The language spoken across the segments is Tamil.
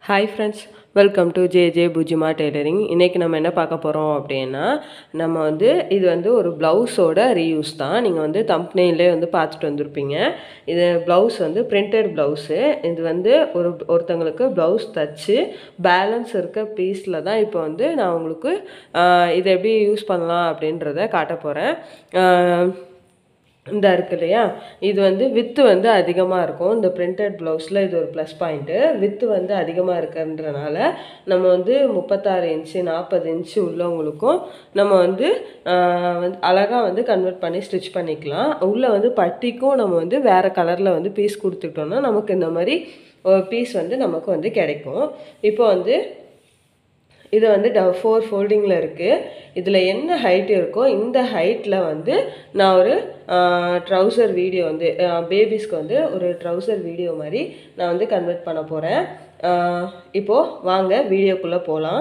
hi friends welcome to J J Pujima tailoring இன்றைக்கி நம்ம என்ன பார்க்க போகிறோம் அப்படின்னா நம்ம வந்து இது வந்து ஒரு ப்ளவுஸோட ரீயூஸ் தான் நீங்கள் வந்து தம்ப்னெயிலே வந்து பார்த்துட்டு வந்திருப்பீங்க இது ப்ளவுஸ் வந்து பிரிண்டட் ப்ளவுஸு இது வந்து ஒரு ஒருத்தங்களுக்கு ப்ளவுஸ் தச்சு பேலன்ஸ் இருக்க பீஸில் தான் இப்போ வந்து நான் உங்களுக்கு ஆஹ், இதை எப்படி யூஸ் பண்ணலாம் அப்படின்றத காட்ட போகிறேன் இந்த இருக்கு இல்லையா இது வந்து வித்து வந்து அதிகமாக இருக்கும் இந்த பிரிண்டட் ப்ளவுஸில் இது ஒரு ப்ளஸ் பாயிண்ட்டு வித்து வந்து அதிகமாக இருக்குன்றனால நம்ம வந்து முப்பத்தாறு இன்ச்சு நாற்பது இன்ச்சு உள்ளவங்களுக்கும் நம்ம வந்து ஆஹ், வந்து அழகாக வந்து கன்வெர்ட் பண்ணி ஸ்டிச் பண்ணிக்கலாம் உள்ளே வந்து பட்டிக்கும் நம்ம வந்து வேறு கலரில் வந்து பீஸ் கொடுத்துக்கிட்டோம்னா நமக்கு இந்த மாதிரி பீஸ் வந்து நமக்கு வந்து கிடைக்கும் இப்போ வந்து இது வந்து ட ஃபோர் ஃபோல்டிங்கில் இருக்குது இதில் என்ன ஹைட் இருக்கோ இந்த ஹைட்டில் வந்து நான் ஒரு ட்ரௌசர் வீடியோ வந்து பேபிஸ்க்கு வந்து ஒரு ட்ரௌசர் வீடியோ மாதிரி நான் வந்து கன்வெர்ட் பண்ண போகிறேன் இப்போது வாங்க வீடியோக்குள்ளே போகலாம்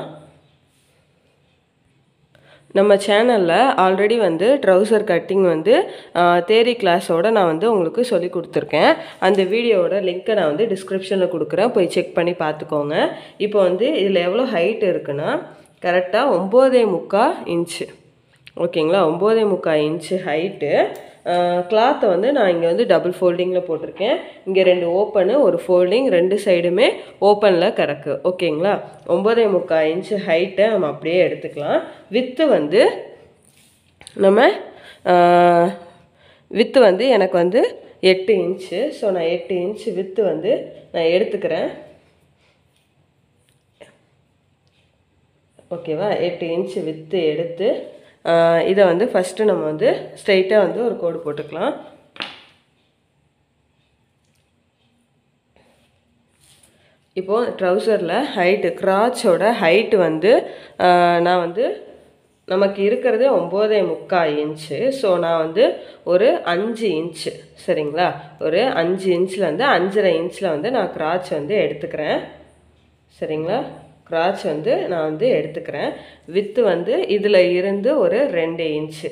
நம்ம சேனலில் ஆல்ரெடி வந்து ட்ரௌசர் கட்டிங் வந்து தேரி கிளாஸோட நான் வந்து உங்களுக்கு சொல்லி கொடுத்துருக்கேன் அந்த வீடியோவோட லிங்க்கை நான் வந்து டிஸ்கிரிப்ஷனில் கொடுக்குறேன் போய் செக் பண்ணி பார்த்துக்கோங்க இப்போ வந்து இதில் எவ்வளோ ஹைட் இருக்குன்னா கரெக்டாக ஒம்போதே முக்கால் இன்ச்சு ஓகேங்களா ஒம்போதே முக்கால் இன்ச்சு ஹைட்டு கிளாத்தை வந்து நான் இங்கே வந்து டபுள் ஃபோல்டிங்கில் போட்டிருக்கேன் இங்கே ரெண்டு ஓப்பனு ஒரு ஃபோல்டிங் ரெண்டு சைடுமே ஓப்பனில் கிடக்கு ஓகேங்களா ஒம்போதே முக்கால் இன்ச்சு ஹைட்டை நம்ம அப்படியே எடுத்துக்கலாம் வித்து வந்து நம்ம வித்து வந்து எனக்கு வந்து எட்டு இன்ச்சு ஸோ நான் எட்டு இன்ச்சு வித்து வந்து நான் எடுத்துக்கிறேன் ஓகேவா எட்டு இன்ச்சு வித்து எடுத்து ஆஹ் இதை வந்து ஃபஸ்ட்டு நம்ம வந்து ஸ்ட்ரைட்டாக வந்து ஒரு கோடு போட்டுக்கலாம் இப்போது ட்ரௌசரில் ஹைட்டு கிராச்சோட ஹைட்டு வந்து ஆஹ் நான் வந்து நமக்கு இருக்கிறது ஒம்போதே முக்கால் இன்ச்சு ஸோ நான் வந்து ஒரு அஞ்சு இன்ச்சு சரிங்களா ஒரு அஞ்சு இன்ச்சில் வந்து அஞ்சரை இன்ச்சில் வந்து நான் கிராச் வந்து எடுத்துக்கிறேன் சரிங்களா கிராச் வந்து நான் வந்து எடுத்துக்கிறேன் வித்து வந்து இதில் இருந்து ஒரு ரெண்டு இன்ச்சு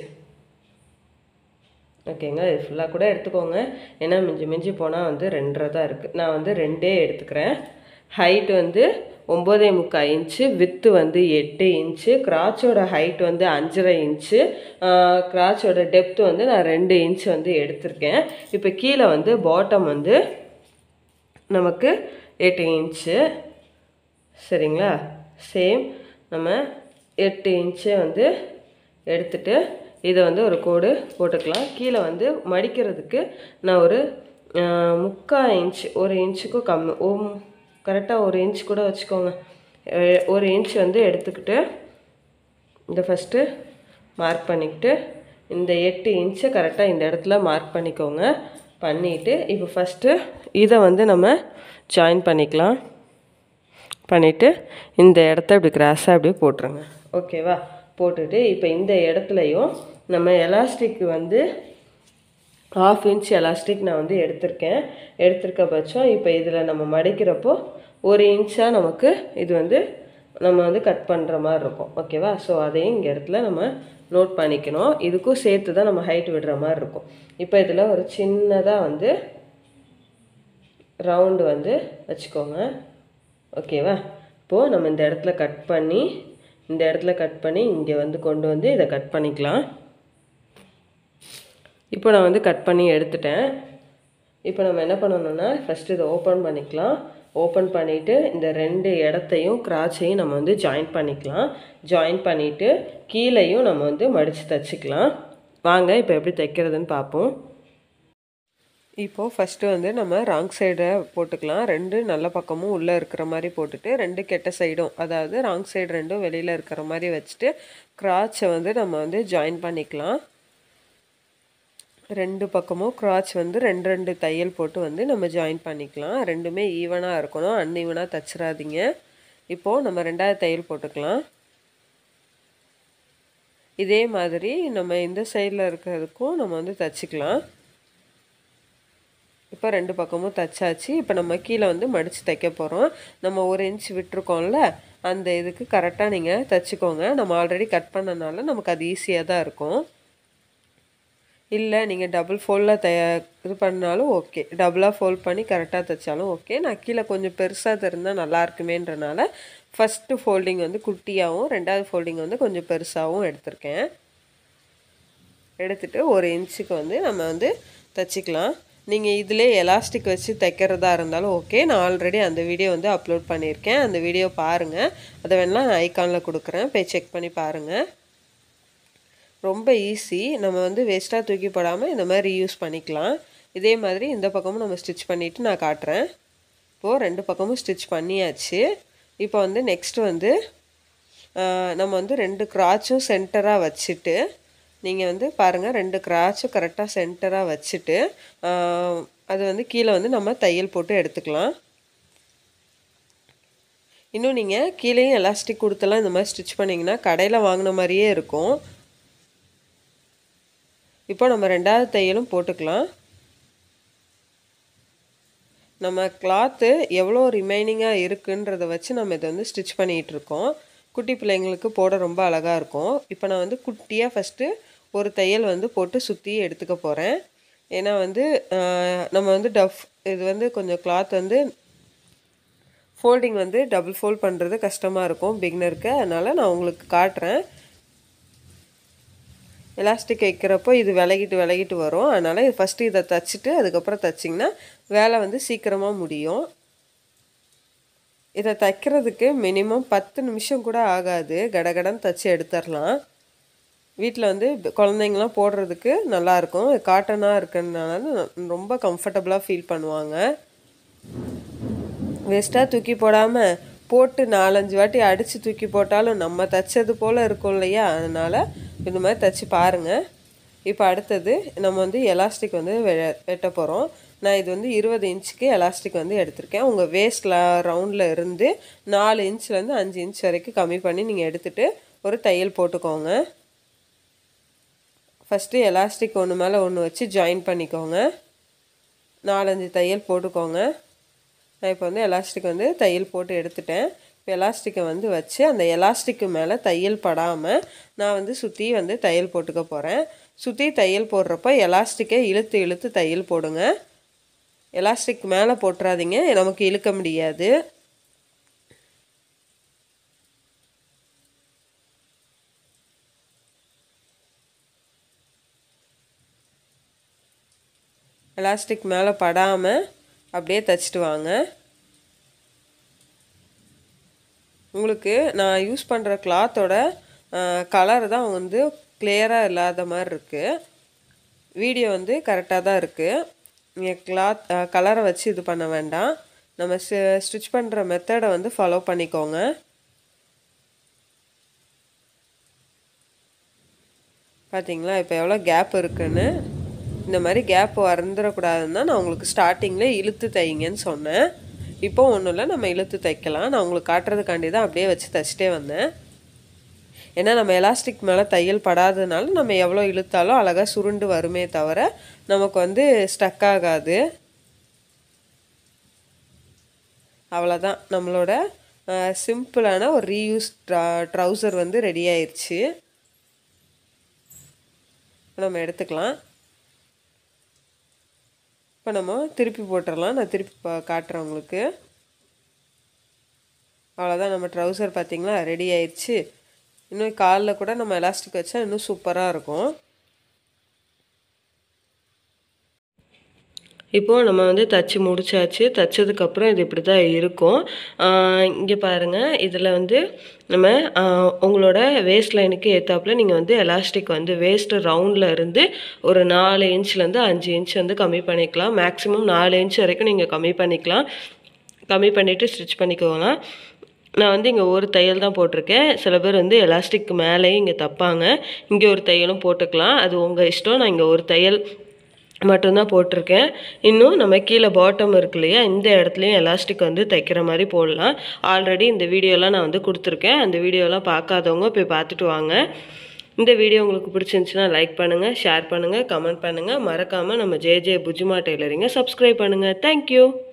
ஓகேங்க இது ஃபுல்லாக கூட எடுத்துக்கோங்க ஏன்னா மிஞ்சி மிஞ்சி போனால் வந்து ரெண்டரை தான் இருக்குது நான் வந்து ரெண்டே எடுத்துக்கிறேன் ஹைட் வந்து ஒம்போதே முக்கால் இன்ச்சு வித்து வந்து எட்டு இன்ச்சு கிராச்சோட ஹைட் வந்து அஞ்சரை இன்ச்சு கிராச்சோட டெப்த் வந்து நான் ரெண்டு இன்ச்சு வந்து எடுத்திருக்கேன் இப்போ கீழே வந்து பாட்டம் வந்து நமக்கு எட்டு இன்ச்சு சரிங்களா சேம் நம்ம எட்டு இன்ச்சை வந்து எடுத்துட்டு இதை வந்து ஒரு கோடு போட்டுக்கலாம் கீழே வந்து மடிக்கிறதுக்கு நான் ஒரு ஆஹ், முக்கால் இன்ச் ஒரு இன்ச்சுக்கும் கம்மி ஓ கரெக்டாக ஒரு இன்ச் கூட வச்சுக்கோங்க அஹ், ஒரு இன்ச் வந்து எடுத்துக்கிட்டு இந்த ஃபஸ்ட்டு மார்க் பண்ணிக்கிட்டு இந்த எட்டு இன்ச்சை கரெக்டாக இந்த இடத்துல மார்க் பண்ணிக்கோங்க பண்ணிவிட்டு இப்போ ஃபஸ்ட்டு இதை வந்து நம்ம ஜாயின் பண்ணிக்கலாம் பண்ணிவிட்டு இந்த இடத்த இப்படி கிராஸாக அப்படியே போட்டுருங்க ஓகேவா போட்டுட்டு இப்போ இந்த இடத்துலையும் நம்ம எலாஸ்டிக் வந்து ஹாஃப் இன்ச் எலாஸ்டிக் நான் வந்து எடுத்திருக்கேன் எடுத்திருக்க பட்சம் இப்போ இதில் நம்ம மடிக்கிறப்போ ஒரு இன்ச்சாக நமக்கு இது வந்து நம்ம வந்து கட் பண்ணுற மாதிரி இருக்கும் ஓகேவா ஸோ அதையும் இங்கே இடத்துல நம்ம நோட் பண்ணிக்கணும் இதுக்கும் சேர்த்து தான் நம்ம ஹைட் விடுற மாதிரி இருக்கும் இப்போ இதில் ஒரு சின்னதாக வந்து ரவுண்டு வந்து வச்சுக்கோங்க ஓகேவா இப்போது நம்ம இந்த இடத்துல கட் பண்ணி இந்த இடத்துல கட் பண்ணி இங்கே வந்து கொண்டு வந்து இதை கட் பண்ணிக்கலாம் இப்போ நான் வந்து கட் பண்ணி எடுத்துட்டேன் இப்போ நம்ம என்ன பண்ணணும்னா ஃபஸ்ட்டு இதை ஓப்பன் பண்ணிக்கலாம் ஓப்பன் பண்ணிவிட்டு இந்த ரெண்டு இடத்தையும் கிராச்சையும் நம்ம வந்து ஜாயின் பண்ணிக்கலாம் ஜாயின் பண்ணிவிட்டு கீழேயும் நம்ம வந்து மடித்து தைச்சிக்கலாம் வாங்க இப்போ எப்படி தைக்கிறதுன்னு பார்ப்போம் இப்போது ஃபஸ்ட்டு வந்து நம்ம ராங் சைடை போட்டுக்கலாம் ரெண்டு நல்ல பக்கமும் உள்ளே இருக்கிற மாதிரி போட்டுட்டு ரெண்டு கெட்ட சைடும் அதாவது ராங் சைடு ரெண்டும் வெளியில் இருக்கிற மாதிரி வச்சுட்டு கிராச்சை வந்து நம்ம வந்து ஜாயின் பண்ணிக்கலாம் ரெண்டு பக்கமும் கிராச் வந்து ரெண்டு ரெண்டு தையல் போட்டு வந்து நம்ம ஜாயின் பண்ணிக்கலாம் ரெண்டுமே ஈவனாக இருக்கணும் அன்ஈவனாக தச்சிடாதீங்க இப்போது நம்ம ரெண்டாவது தையல் போட்டுக்கலாம் இதே மாதிரி நம்ம இந்த சைடில் இருக்கிறதுக்கும் நம்ம வந்து தச்சுக்கலாம் இப்போ ரெண்டு பக்கமும் தச்சாச்சு இப்போ நம்ம கீழே வந்து மடித்து தைக்க போகிறோம் நம்ம ஒரு இன்ச் விட்டுருக்கோம்ல அந்த இதுக்கு கரெக்டாக நீங்கள் தைச்சிக்கோங்க நம்ம ஆல்ரெடி கட் பண்ணனால நமக்கு அது ஈஸியாக தான் இருக்கும் இல்லை நீங்கள் டபுள் ஃபோல்டில் த இது பண்ணாலும் ஓகே டபுளாக ஃபோல்ட் பண்ணி கரெக்டாக தைச்சாலும் ஓகே நான் கீழே கொஞ்சம் பெருசாக தெரிந்தால் நல்லா இருக்குமேன்றனால ஃபஸ்ட்டு ஃபோல்டிங் வந்து குட்டியாகவும் ரெண்டாவது ஃபோல்டிங் வந்து கொஞ்சம் பெருசாகவும் எடுத்திருக்கேன் எடுத்துட்டு ஒரு இன்ச்சுக்கு வந்து நம்ம வந்து தைச்சிக்கலாம் நீங்கள் இதிலே எலாஸ்டிக் வச்சு தைக்கிறதா இருந்தாலும் ஓகே நான் ஆல்ரெடி அந்த வீடியோ வந்து அப்லோட் பண்ணியிருக்கேன் அந்த வீடியோ பாருங்கள் அதை வேணால் நான் ஐக்கானில் கொடுக்குறேன் போய் செக் பண்ணி பாருங்கள் ரொம்ப ஈஸி நம்ம வந்து வேஸ்ட்டாக தூக்கி போடாமல் இந்த மாதிரி யூஸ் பண்ணிக்கலாம் இதே மாதிரி இந்த பக்கமும் நம்ம ஸ்டிச் பண்ணிவிட்டு நான் காட்டுறேன் இப்போது ரெண்டு பக்கமும் ஸ்டிச் பண்ணியாச்சு இப்போ வந்து நெக்ஸ்ட்டு வந்து நம்ம வந்து ரெண்டு கிராச்சும் சென்டராக வச்சுட்டு நீங்கள் வந்து பாருங்கள் ரெண்டு கிராச்சும் கரெக்டாக சென்டராக வச்சுட்டு அது வந்து கீழே வந்து நம்ம தையல் போட்டு எடுத்துக்கலாம் இன்னும் நீங்கள் கீழேயும் எலாஸ்டிக் கொடுத்தெல்லாம் இந்த மாதிரி ஸ்டிச் பண்ணிங்கன்னா கடையில் வாங்கின மாதிரியே இருக்கும் இப்போ நம்ம ரெண்டாவது தையலும் போட்டுக்கலாம் நம்ம கிளாத்து எவ்வளோ ரிமைனிங்காக இருக்குன்றதை வச்சு நம்ம இதை வந்து ஸ்டிச் பண்ணிகிட்டு இருக்கோம் குட்டி பிள்ளைங்களுக்கு போட ரொம்ப அழகாக இருக்கும் இப்போ நான் வந்து குட்டியாக ஃபஸ்ட்டு ஒரு தையல் வந்து போட்டு சுற்றி எடுத்துக்க போகிறேன் ஏன்னா வந்து நம்ம வந்து டஃப் இது வந்து கொஞ்சம் கிளாத் வந்து ஃபோல்டிங் வந்து டபுள் ஃபோல்ட் பண்ணுறது கஷ்டமாக இருக்கும் பிகினருக்கு அதனால் நான் உங்களுக்கு காட்டுறேன் எலாஸ்டிக் வைக்கிறப்போ இது விலகிட்டு விலகிட்டு வரும் அதனால் இது ஃபஸ்ட்டு இதை தைச்சிட்டு அதுக்கப்புறம் தைச்சிங்கன்னா வேலை வந்து சீக்கிரமாக முடியும் இதை தைக்கிறதுக்கு மினிமம் பத்து நிமிஷம் கூட ஆகாது கடகடன்னு தைச்சி எடுத்துடலாம் வீட்டில் வந்து குழந்தைங்களாம் போடுறதுக்கு நல்லாயிருக்கும் காட்டனாக இருக்கிறதுனால ரொம்ப கம்ஃபர்டபுளாக ஃபீல் பண்ணுவாங்க வேஸ்ட்டாக தூக்கி போடாமல் போட்டு நாலஞ்சு வாட்டி அடித்து தூக்கி போட்டாலும் நம்ம தைச்சது போல் இருக்கும் இல்லையா அதனால் இந்த மாதிரி தைச்சி பாருங்கள் இப்போ அடுத்தது நம்ம வந்து எலாஸ்டிக் வந்து வெ வெட்ட போகிறோம் நான் இது வந்து இருபது இன்ச்சுக்கு எலாஸ்டிக் வந்து எடுத்திருக்கேன் உங்கள் வேஸ்டில் ரவுண்டில் இருந்து நாலு இன்ச்லேருந்து அஞ்சு இன்ச் வரைக்கும் கம்மி பண்ணி நீங்கள் எடுத்துகிட்டு ஒரு தையல் போட்டுக்கோங்க ஃபஸ்ட்டு எலாஸ்டிக் ஒன்று மேலே ஒன்று வச்சு ஜாயின் பண்ணிக்கோங்க நாலஞ்சு தையல் போட்டுக்கோங்க நான் இப்போ வந்து எலாஸ்டிக் வந்து தையல் போட்டு எடுத்துட்டேன் இப்போ எலாஸ்டிக்கை வந்து வச்சு அந்த எலாஸ்டிக்கு மேலே தையல் படாமல் நான் வந்து சுற்றி வந்து தையல் போட்டுக்க போகிறேன் சுற்றி தையல் போடுறப்ப எலாஸ்டிக்கை இழுத்து இழுத்து தையல் போடுங்க எலாஸ்டிக் மேலே போட்டுறாதீங்க நமக்கு இழுக்க முடியாது எலாஸ்டிக் மேலே படாமல் அப்படியே தைச்சிட்டு வாங்க உங்களுக்கு நான் யூஸ் பண்ணுற கிளாத்தோட கலர் தான் வந்து கிளியராக இல்லாத மாதிரி இருக்குது வீடியோ வந்து கரெக்டாக தான் இருக்குது நீங்கள் கிளாத் கலரை வச்சு இது பண்ண வேண்டாம் நம்ம ஸ்டிச் பண்ணுற மெத்தடை வந்து ஃபாலோ பண்ணிக்கோங்க பார்த்தீங்களா இப்போ எவ்வளோ கேப் இருக்குன்னு இந்த மாதிரி கேப் வந்துடக்கூடாதுன்னு தான் நான் உங்களுக்கு ஸ்டார்டிங்கில் இழுத்து தைங்கன்னு சொன்னேன் இப்போ ஒன்றும் இல்லை நம்ம இழுத்து தைக்கலாம் நான் உங்களுக்கு காட்டுறதுக்காண்டி தான் அப்படியே வச்சு தைச்சிட்டே வந்தேன் ஏன்னா நம்ம எலாஸ்டிக் மேலே தையல் படாததுனால நம்ம எவ்வளோ இழுத்தாலும் அழகாக சுருண்டு வருமே தவிர நமக்கு வந்து ஸ்டக் ஆகாது அவ்வளோதான் நம்மளோட சிம்பிளான ஒரு ரீயூஸ் ட்ரௌசர் வந்து ரெடி ஆயிடுச்சு நம்ம எடுத்துக்கலாம் இப்போ நம்ம திருப்பி போட்டுடலாம் நான் திருப்பி காட்டுறேன் உங்களுக்கு அவ்வளோதான் நம்ம ட்ரௌசர் பார்த்திங்களா ரெடி ஆயிடுச்சு இன்னும் காலில் கூட நம்ம எலாஸ்டிக் வச்சா இன்னும் சூப்பராக இருக்கும் இப்போது நம்ம வந்து தச்சு முடிச்சாச்சு தைச்சதுக்கப்புறம் இது இப்படி தான் இருக்கும் இங்கே பாருங்கள் இதில் வந்து நம்ம உங்களோட வேஸ்ட் லைனுக்கு ஏற்றாப்புல நீங்கள் வந்து எலாஸ்டிக் வந்து வேஸ்ட் ரவுண்டில் இருந்து ஒரு நாலு இன்ச்லேருந்து அஞ்சு இன்ச் வந்து கம்மி பண்ணிக்கலாம் மேக்ஸிமம் நாலு இன்ச் வரைக்கும் நீங்கள் கம்மி பண்ணிக்கலாம் கம்மி பண்ணிவிட்டு ஸ்டிச் பண்ணிக்கோங்க நான் வந்து இங்கே ஒரு தையல் தான் போட்டிருக்கேன் சில பேர் வந்து எலாஸ்டிக் மேலேயும் இங்கே தப்பாங்க இங்கே ஒரு தையலும் போட்டுக்கலாம் அது உங்கள் இஷ்டம் நான் இங்கே ஒரு தையல் மட்டும்தான் போட்டிருக்கேன் இன்னும் நம்ம கீழே பாட்டம் இருக்கு இல்லையா இந்த இடத்துலையும் எலாஸ்டிக் வந்து தைக்கிற மாதிரி போடலாம் ஆல்ரெடி இந்த வீடியோலாம் நான் வந்து கொடுத்துருக்கேன் அந்த வீடியோலாம் பார்க்காதவங்க போய் பார்த்துட்டு வாங்க இந்த வீடியோ உங்களுக்கு பிடிச்சிருந்துச்சுன்னா லைக் பண்ணுங்கள் ஷேர் பண்ணுங்கள் கமெண்ட் பண்ணுங்கள் மறக்காமல் நம்ம ஜே ஜே புஜுமா டெய்லரிங்கை சப்ஸ்கிரைப் பண்ணுங்கள் தேங்க்யூ